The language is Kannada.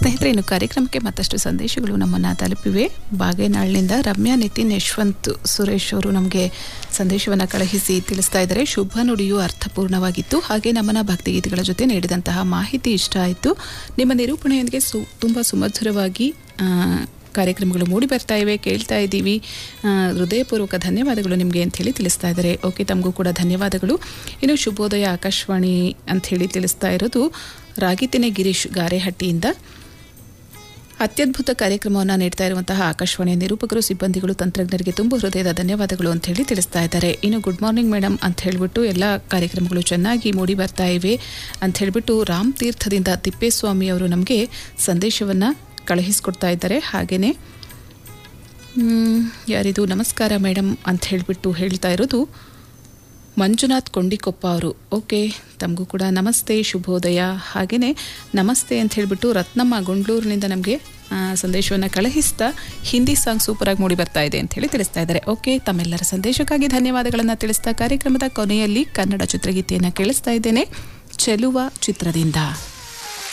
ಸ್ನೇಹಿತರೆ ಇನ್ನು ಕಾರ್ಯಕ್ರಮಕ್ಕೆ ಮತ್ತಷ್ಟು ಸಂದೇಶಗಳು ನಮ್ಮನ್ನು ತಲುಪಿವೆ ಬಾಗೇನಾಳ್ನಿಂದ ರಮ್ಯಾ ನಿತಿನ್ ಯಶವಂತ್ ಸುರೇಶ್ ಅವರು ನಮಗೆ ಸಂದೇಶವನ್ನು ಕಳುಹಿಸಿ ತಿಳಿಸ್ತಾ ಇದ್ದಾರೆ ಶುಭ ನುಡಿಯು ಅರ್ಥಪೂರ್ಣವಾಗಿತ್ತು ಹಾಗೆ ನಮ್ಮನ ಭಕ್ತಿಗೀತೆಗಳ ಜೊತೆ ನೀಡಿದಂತಹ ಮಾಹಿತಿ ಇಷ್ಟ ಆಯಿತು ನಿಮ್ಮ ನಿರೂಪಣೆಯೊಂದಿಗೆ ಸು ತುಂಬ ಸುಮಧುರವಾಗಿ ಆ, ಕಾರ್ಯಕ್ರಮಗಳು ಮೂಡಿ ಬರ್ತಾ ಇವೆ ಕೇಳ್ತಾ ಇದ್ದೀವಿ ಆ, ಹೃದಯಪೂರ್ವಕ ಧನ್ಯವಾದಗಳು ನಿಮಗೆ ಅಂತ ಹೇಳಿ ತಿಳಿಸ್ತಾ ಇದ್ದಾರೆ ಓಕೆ ತಮಗೂ ಕೂಡ ಧನ್ಯವಾದಗಳು ಇನ್ನು ಶುಭೋದಯ ಆಕಾಶವಾಣಿ ಅಂತ ಹೇಳಿ ತಿಳಿಸ್ತಾ ಇರೋದು ರಾಗಿತಿನೆ ಗಿರೀಶ್ ಗಾರೆಹಟ್ಟಿಯಿಂದ ಅತ್ಯದ್ಭುತ ಕಾರ್ಯಕ್ರಮವನ್ನು ನೀಡ್ತಾ ಇರುವಂತಹ ಆಕಾಶವಾಣಿಯ ನಿರೂಪಕರು ಸಿಬ್ಬಂದಿಗಳು ತಂತ್ರಜ್ಞರಿಗೆ ತುಂಬ ಹೃದಯದ ಧನ್ಯವಾದಗಳು ಅಂತ ಹೇಳಿ ತಿಳಿಸ್ತಾ ಇದ್ದಾರೆ ಇನ್ನು ಗುಡ್ ಮಾರ್ನಿಂಗ್ ಮೇಡಮ್ ಅಂತ ಹೇಳಿಬಿಟ್ಟು ಎಲ್ಲ ಕಾರ್ಯಕ್ರಮಗಳು ಚೆನ್ನಾಗಿ ಮೂಡಿ ಬರ್ತಾ ಇವೆ ಅಂತ ಹೇಳಿಬಿಟ್ಟು ರಾಮ್ ತೀರ್ಥದಿಂದ ತಿಪ್ಪೇಸ್ವಾಮಿ ಅವರು ನಮಗೆ ಸಂದೇಶವನ್ನು ಕಳುಹಿಸ್ಕೊಡ್ತಾ ಇದ್ದಾರೆ ಹಾಗೆಯೇ ಮ್, ಯಾರಿದು ನಮಸ್ಕಾರ ಮೇಡಮ್ ಅಂತ ಹೇಳಿಬಿಟ್ಟು ಹೇಳ್ತಾ ಇರೋದು ಮಂಜುನಾಥ್ ಕೊಂಡಿಕೊಪ್ಪ ಅವರು ಓಕೆ ತಮಗೂ ಕೂಡ ನಮಸ್ತೆ ಶುಭೋದಯ ಹಾಗೆಯೇ ನಮಸ್ತೆ ಅಂತ ಹೇಳಿಬಿಟ್ಟು ರತ್ನಮ್ಮ ಗುಂಡ್ಲೂರಿನಿಂದ ನಮಗೆ ಸಂದೇಶವನ್ನು ಕಳುಹಿಸ್ತಾ ಹಿಂದಿ ಸಾಂಗ್ ಸೂಪರಾಗಿ ಮೂಡಿ ಬರ್ತಾ ಇದೆ ಅಂತ ಹೇಳಿ ತಿಳಿಸ್ತಾ ಇದ್ದಾರೆ ಓಕೆ ತಮ್ಮೆಲ್ಲರ ಸಂದೇಶಕ್ಕಾಗಿ ಧನ್ಯವಾದಗಳನ್ನು ತಿಳಿಸ್ತಾ ಕಾರ್ಯಕ್ರಮದ ಕೊನೆಯಲ್ಲಿ ಕನ್ನಡ ಚಿತ್ರಗೀತೆಯನ್ನು ಕೇಳಿಸ್ತಾ ಇದ್ದೇನೆ ಚೆಲುವ ಚಿತ್ರದಿಂದ